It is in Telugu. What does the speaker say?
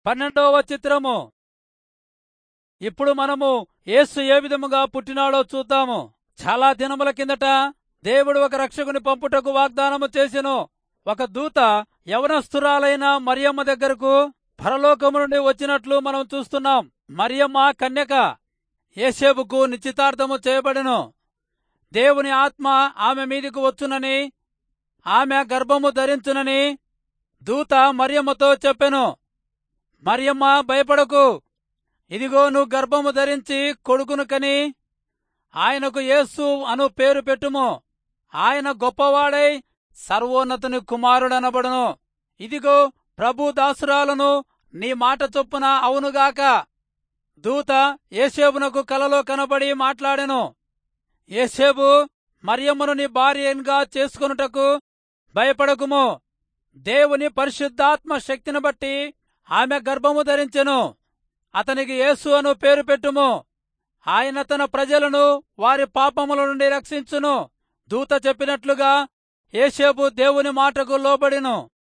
పన్నెండవ చిత్రము ఇప్పుడు మనము యేసు ఏ విధముగా పుట్టినాడో చూద్దాము చాలా దినముల కిందట దేవుడు ఒక రక్షకుని పంపుటకు వాగ్దానము చేసెను ఒక దూత యవనస్తురాలైన మరియమ్మ దగ్గరకు పరలోకము నుండి వచ్చినట్లు మనం చూస్తున్నాం మరియమ్మ కన్యక ఏసేబుకు నిశ్చితార్థము చేయబడెను దేవుని ఆత్మ ఆమె మీదికి వచ్చునని ఆమె గర్భము ధరించునని దూత మరియమ్మతో చెప్పెను మరియమ్మ భయపడకు ఇదిగో నువ్వు గర్భము ధరించి కొడుకును కని ఆయనకు యేసు అను పేరు పెట్టుము ఆయన గొప్పవాడై సర్వోన్నతుని కుమారుడనబడును ఇదిగో ప్రభు దాసురాలను నీ మాట చొప్పున అవునుగాక దూత ఏసేబునకు కలలో కనబడి మాట్లాడెను ఏసేబు మరియమ్మను నీ భార్యగా చేసుకొనుటకు భయపడకుము దేవుని పరిశుద్ధాత్మ శక్తిని బట్టి ఆమె గర్భము ధరించెను అతనికి యేసు అను పేరు పెట్టుము ఆయన తన ప్రజలను వారి పాపముల నుండి రక్షించును దూత చెప్పినట్లుగా ఏసేబు దేవుని మాటకు లోబడిను